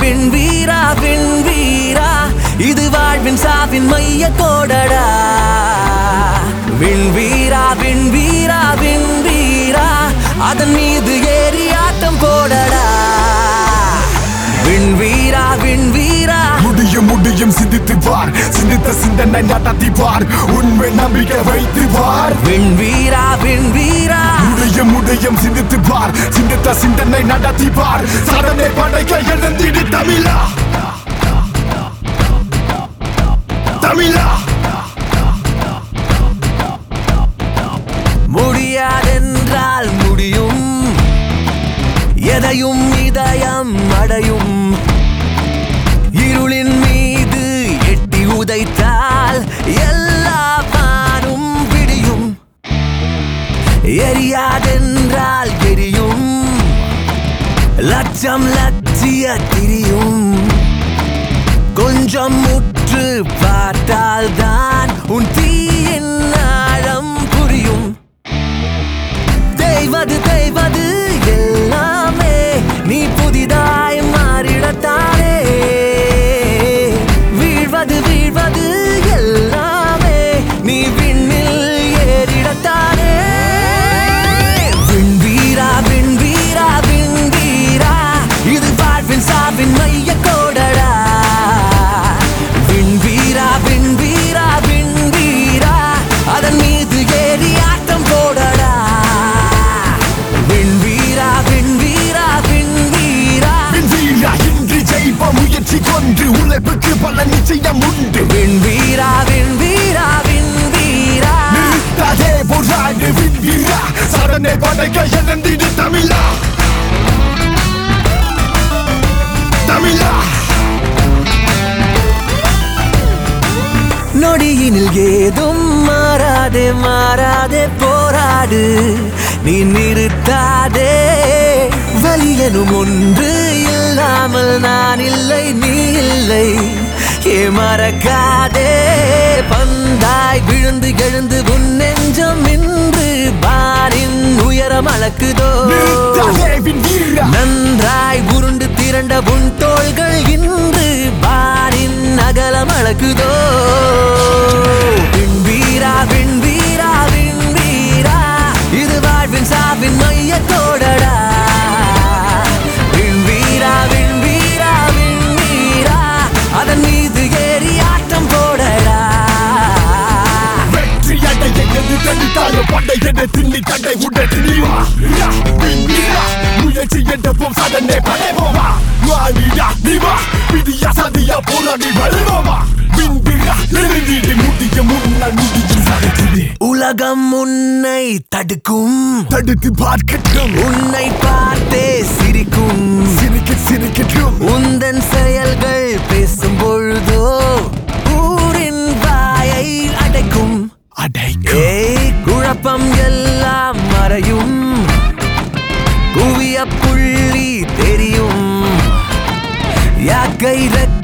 விண் வீரா விண் வீரா இது வாழ்வின் சாவின் மைய கோடடா விண் வீரா விண் வீரா விண் வீரா அதன் மீது ஏறி ஆட்டம் போடடா விண் வீரா விண் வீரா முடியும் முடியும் சிந்தித்து பார் சிந்தித்த சிந்தனை நடத்தி பார் உண்மை நம்பிக்கை வைத்து பார் விண் வீரா விண் வீரா முடியும் முடியும் சிந்தித்து பார் சிந்தித்த சிந்தனை நடத்தி பார் சாதனை படைக்க எழுந்திடு தமிழா தமிழா முடியாதென்றால் முடியும் எதையும் இதயம் அடையும் இருளின் மீது எட்டி உதைத்தால் எல்லா வானும் விடியும் எரியாதென்றால் எரியும் லட்சம் லட்சிய திரியும் கொஞ்சம் முற்று பார்த்தால் தான் உன் தீயின் ஆழம் புரியும் தேய்வது தேய்வது எல்லாமே நீ புதிதாய் மாறிடத்தானே வீழ்வது வீழ்வது எல்லாமே நீ விண்ணில் ஏறிடத்தானே விண் வீரா விண் வீரா விண் வீரா இது வாழ்வின் சாவின் மைய கோடடா விண் வீரா விண் வீரா விண் வீரா அதன் மீது ஏறி ஆட்டம் போடடா விண் வீரா விண் வீரா விண் வீரா வீரா இன்று ஜெயிப்ப முயற்சி கொன்று உழைப்புக்கு பல நிச்சயம் உண்டு விண் வீரா விண் வீரா விண் வீரா நிறுத்தாதே போராடு வீரா சாதனை படைக்க எழுந்திடு தமிழா தமிழா நொடியினில் ஏதும் மாறாதே மாறாதே போராடு நீ நிறுத்தாதே வலி எனும் ஒன்று இல்லாமல் நான் இல்லை நீ இல்லை ஏ மறக்காதே பந்தாய் விழுந்து எழுந்து உன் நெஞ்சம் இன்று பாரின் உயரம் அளக்குதோ நிறுத்தாதே வீரா நன்றாய் உருண்டு திரண்ட உன் தோள்கள் இன்று பாரின் அகலம் அழகுதோ விண் வீரா விண் வீரா விண் வீரா இது வாழ்வின் சாவின் மைய கோடடா விண் வீரா விண் வீரா விண் வீரா அதன் மீது ஏறி ஆட்டம் போடடா வெற்றி அடைய எது தனித்தாலும் படை என திண்ணி தடை உடை திணிவா வீரா முயற்சி என்ற போம் சாதனை படைவோமா மானிடா நீவா விதியா சதியா போராடி வருவோமா விண்பிரா எழுந்திடு முடிய முன்னால் முடியும் சாதிக்குது உலகம் உன்னை தடுக்கும் தடுத்து பார்க்கட்டும் உன்னை பார்த்தே சிரிக்கும் சிரிக்க சிரிக்கட்டும் உந்தன் செயல்கள் பேசும் பொழுதோ ஊரின் வாயை அடைக்கும் அடைக்கும் ஏய் குழப்பம் எல்லாம் மறையும் குவிய புள்ளி தெரியும் யாக்கை ரெக்க